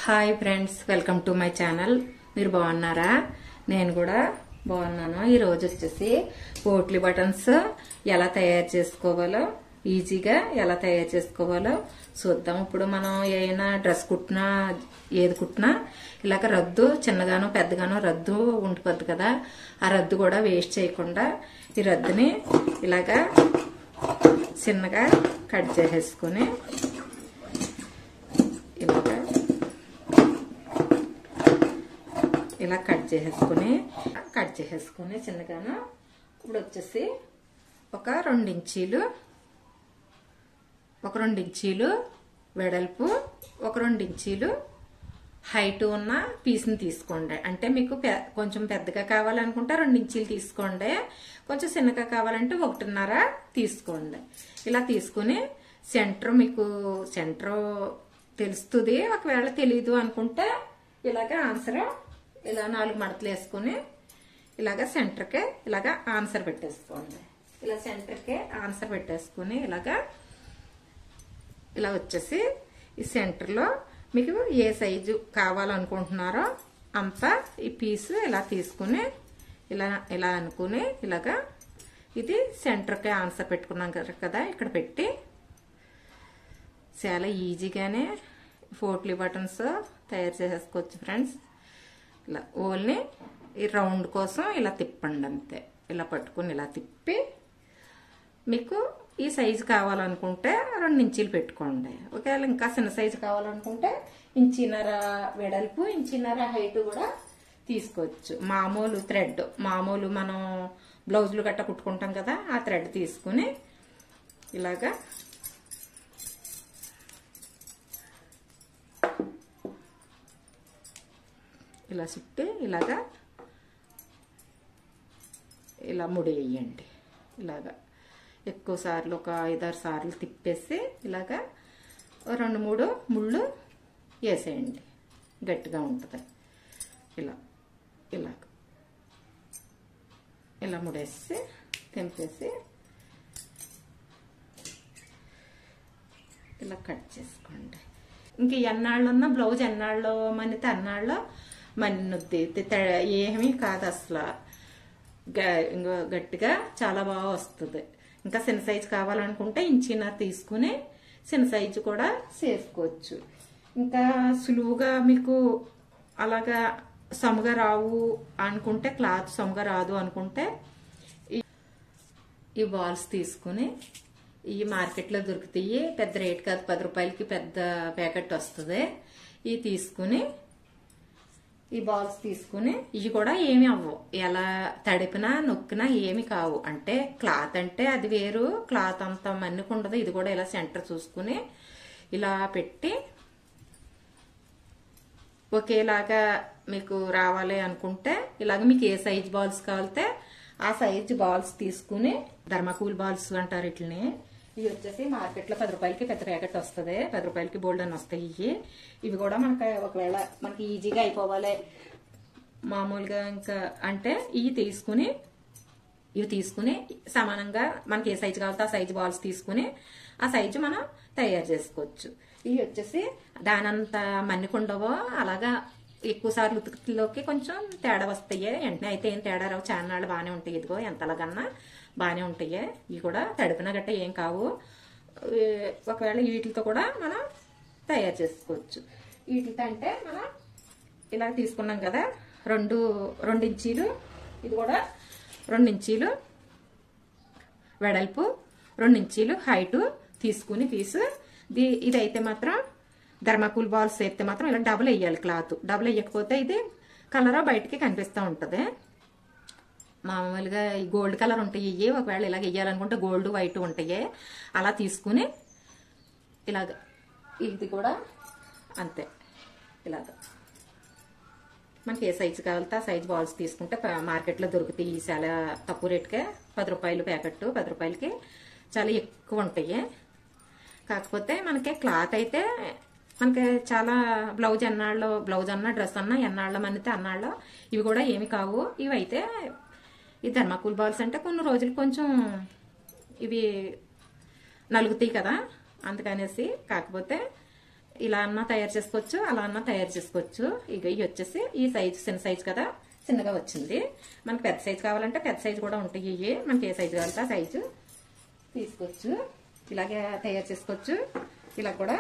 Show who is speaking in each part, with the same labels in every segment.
Speaker 1: hi friends welcome to my channel మీరు బాగున్నారా నేను కూడా బాగున్నాను ఈ రోజు వచ్చేసి పోట్లీ బటన్స్ ఎలా తయారు చేసుకోవాలో ఈజీగా ఎలా తయారు చేసుకోవాలో చూద్దాం ఇప్పుడు మనం ఏదైనా డ్రెస్ కుట్టినా ఏది కుట్టినా ఇలాగ రద్దు చిన్నగానో పెద్దగానో రద్దు ఉండిపోద్ది కదా ఆ రద్దు కూడా వేస్ట్ చేయకుండా ఈ రద్దుని ఇలాగా చిన్నగా కట్ చేసేసుకుని ఇలాగా ఇలా కట్ చేసేసుకుని కట్ చేసేసుకుని చిన్నగాను ఇప్పుడు వచ్చేసి ఒక రెండు ఇంచీలు ఒక రెండు ఇంచీలు వెడల్పు ఒక రెండు ఇంచీలు హైట్ ఉన్న పీస్ని తీసుకోండి అంటే మీకు పె కొంచెం పెద్దగా కావాలనుకుంటే రెండు ఇంచీలు తీసుకోండి కొంచెం చిన్నగా కావాలంటే ఒకటిన్నర తీసుకోండి ఇలా తీసుకుని సెంటర్ మీకు సెంటర్ తెలుస్తుంది ఒకవేళ తెలీదు అనుకుంటే ఇలాగ ఆన్సర్ ఇలా నాలుగు మడతలు వేసుకుని ఇలాగ సెంటర్కి ఇలాగ ఆన్సర్ పెట్టేసుకోండి ఇలా సెంటర్కి ఆన్సర్ పెట్టేసుకుని ఇలాగా ఇలా వచ్చేసి ఈ సెంటర్లో మీకు ఏ సైజు కావాలనుకుంటున్నారో అంత ఈ పీసు ఇలా తీసుకుని ఇలా ఇలా అనుకుని ఇలాగా ఇది సెంటర్కి ఆన్సర్ పెట్టుకున్నాం కదా ఇక్కడ పెట్టి చాలా ఈజీగానే ఫోట్లీ బటన్స్ తయారు చేసేసుకోవచ్చు ఫ్రెండ్స్ ఇలా ఓన్లీ ఈ రౌండ్ కోసం ఇలా తిప్పండి అంతే ఇలా పట్టుకుని ఇలా తిప్పి మీకు ఈ సైజు కావాలనుకుంటే రెండు ఇంచీలు పెట్టుకోండి ఒకవేళ ఇంకా చిన్న సైజు కావాలనుకుంటే ఇంచిన్నర వెడల్పు ఇంచిన్నర హైట్ కూడా తీసుకోవచ్చు మామూలు థ్రెడ్ మామూలు మనం బ్లౌజులు గట్ట కుట్టుకుంటాం కదా ఆ థ్రెడ్ తీసుకుని ఇలాగా ఇలా చుట్టి ఇలాగా ఇలా ముడేయండి ఇలాగా ఎక్కువ సార్లు ఒక ఐదారు సార్లు తిప్పేసి ఇలాగా రెండు మూడు ముళ్ళు వేసేయండి గట్టిగా ఉంటుంది ఇలా ఇలాగ ఇలా ముడేసి తెంపేసి ఇలా కట్ చేసుకోండి ఇంక ఎన్నాళ్ళున్నా బ్లౌజ్ ఎన్నాళ్ళు మనితే అన్నాళ్ళు మన్నుద్ది ఏమీ కాదు అసలు గట్టిగా చాలా బాగా వస్తుంది ఇంకా చిన్న సైజు కావాలనుకుంటే ఇంచిన్నర తీసుకుని చిన్న సైజు కూడా చేసుకోవచ్చు ఇంకా సులువుగా మీకు అలాగా సముగా రావు అనుకుంటే క్లాత్ సముగా రాదు అనుకుంటే ఈ బాల్స్ తీసుకుని ఈ మార్కెట్లో దొరుకుతాయి పెద్ద రేట్ కాదు పది రూపాయలకి పెద్ద ప్యాకెట్ వస్తుంది ఇవి తీసుకుని ఈ బాల్స్ తీసుకుని ఇవి కూడా ఏమి అవ్వవు ఎలా తడిపినా నొక్కినా ఏమి కావు అంటే క్లాత్ అంటే అది వేరు క్లాత్ అంత మన్నికి ఉండదు ఇది కూడా ఇలా సెంటర్ చూసుకుని ఇలా పెట్టి ఒకేలాగా మీకు రావాలి అనుకుంటే ఇలాగ మీకు ఏ సైజ్ బాల్స్ కావాలితే ఆ సైజ్ బాల్స్ తీసుకుని ధర్మకూల్ బాల్స్ అంటారు ఇట్లని ఇవి వచ్చేసి మార్కెట్లో పది రూపాయలకి పెద్ద ప్యాకెట్ వస్తుంది పది రూపాయలకి బోల్డ్ అని వస్తాయి ఇవి ఇవి కూడా మనకి ఒకవేళ మనకి ఈజీగా అయిపోవాలి మామూలుగా ఇంకా అంటే ఇవి తీసుకుని ఇవి తీసుకుని సమానంగా మనకి ఏ సైజు కావాలో ఆ సైజు బాల్స్ తీసుకుని ఆ సైజు మనం తయారు చేసుకోవచ్చు ఇవి వచ్చేసి దానంత మన్నికుండవో అలాగా ఎక్కువ సార్లు ఉతికిలోకి కొంచెం తేడా వస్తాయి వెంటనే అయితే ఏం తేడా రావు చాన్నాళ్ళు బాగానే ఉంటాయి ఇదిగో ఎంతలాగన్నా బాగానే ఉంటాయి ఇవి కూడా తడిపిన గట్ట ఏం కావు ఒకవేళ వీటితో కూడా మనం తయారు చేసుకోవచ్చు వీటితో అంటే మనం ఇలా తీసుకున్నాం కదా రెండు రెండు ఇంచీలు ఇది కూడా రెండు ఇంచీలు వెడల్పు రెండు ఇంచీలు హైటు తీసుకుని పీసు ది ఇదైతే మాత్రం ధర్మకూల్ బాల్స్ అయితే మాత్రం ఇలా డబుల్ వేయాలి క్లాత్ డబుల్ వేయకపోతే ఇది కలర్ బయటికి కనిపిస్తూ ఉంటుంది మామూలుగా ఈ గోల్డ్ కలర్ ఉంటాయి ఇవి ఒకవేళ ఇలాగ వేయాలనుకుంటే గోల్డ్ వైట్ ఉంటాయి అలా తీసుకుని ఇలాగ ఇది కూడా అంతే ఇలాగ మనకి ఏ సైజు కావాలితే ఆ సైజు బాల్స్ తీసుకుంటే మార్కెట్లో దొరుకుతాయి చాలా తక్కువ రేటుకే పది రూపాయలు ప్యాకెట్ పది రూపాయలకి చాలా ఎక్కువ ఉంటాయి కాకపోతే మనకి క్లాత్ అయితే మనకి చాలా బ్లౌజ్ ఎన్నాళ్ళు బ్లౌజ్ అన్నా డ్రెస్ అన్నా ఎన్నాళ్ళ మనితే అన్నాళ్ళు ఇవి కూడా ఏమి కావు ఇవి అయితే ఈ ధర్మకూల్ బాల్స్ అంటే కొన్ని రోజులు కొంచెం ఇవి నలుగుతాయి కదా అందుకనేసి కాకపోతే ఇలా అన్నా తయారు చేసుకోవచ్చు అలా అన్నా తయారు చేసుకోవచ్చు ఇక ఇవి వచ్చేసి ఈ సైజు చిన్న సైజు కదా చిన్నగా వచ్చింది మనకి పెద్ద సైజు కావాలంటే పెద్ద సైజు కూడా ఉంటాయి ఇవి మనకి ఏ సైజు కావాలంటే ఆ సైజు తీసుకోవచ్చు ఇలాగే తయారు చేసుకోవచ్చు ఇలా కూడా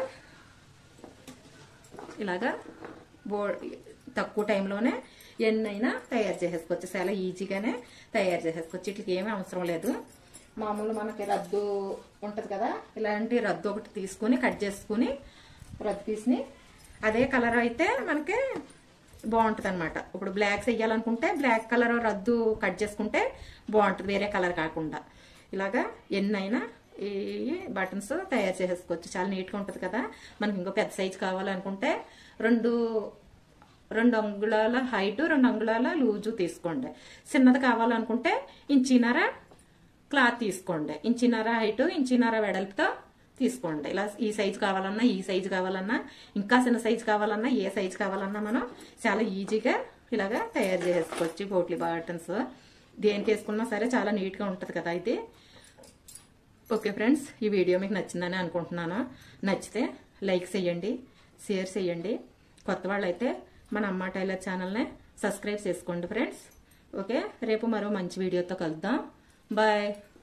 Speaker 1: ఇలాగా బో తక్కువ టైంలోనే ఎన్నైనా తయారు చేసేసుకోవచ్చు చాలా ఈజీగానే తయారు చేసేసుకోవచ్చు ఇట్లకి ఏమీ అవసరం లేదు మామూలు మనకి రద్దు ఉంటుంది కదా ఇలాంటి రద్దు ఒకటి తీసుకుని కట్ చేసుకుని రద్దు పీస్ని అదే కలర్ అయితే మనకి బాగుంటుంది అనమాట ఇప్పుడు బ్లాక్స్ వేయాలనుకుంటే బ్లాక్ కలర్ రద్దు కట్ చేసుకుంటే బాగుంటుంది వేరే కలర్ కాకుండా ఇలాగా ఎన్నైనా ఈ బటన్స్ తయారు చేసేసుకోవచ్చు చాలా నీట్గా ఉంటుంది కదా మనకి ఇంకో పెద్ద సైజు కావాలనుకుంటే రెండు రెండు అంగుళాల హైట్ రెండు అంగుళాల లూజు తీసుకోండి చిన్నది కావాలనుకుంటే ఇంచిన్నర క్లాత్ తీసుకోండి ఇంచిన్నర హైట్ ఇంచిన్నర వెడల్పుతో తీసుకోండి ఇలా ఈ సైజు కావాలన్నా ఈ సైజు కావాలన్నా ఇంకా చిన్న సైజు కావాలన్నా ఏ సైజు కావాలన్నా మనం చాలా ఈజీగా ఇలాగా తయారు చేసుకోవచ్చు పోట్లీ బాటన్స్ దేనికి వేసుకున్నా సరే చాలా నీట్గా ఉంటుంది కదా అయితే ఓకే ఫ్రెండ్స్ ఈ వీడియో మీకు నచ్చిందని అనుకుంటున్నాను నచ్చితే లైక్ చేయండి షేర్ చేయండి కొత్త వాళ్ళైతే మన అమ్మ టైలర్ ఛానల్ని సబ్స్క్రైబ్ చేసుకోండి ఫ్రెండ్స్ ఓకే రేపు మరో మంచి వీడియోతో కలుద్దాం బాయ్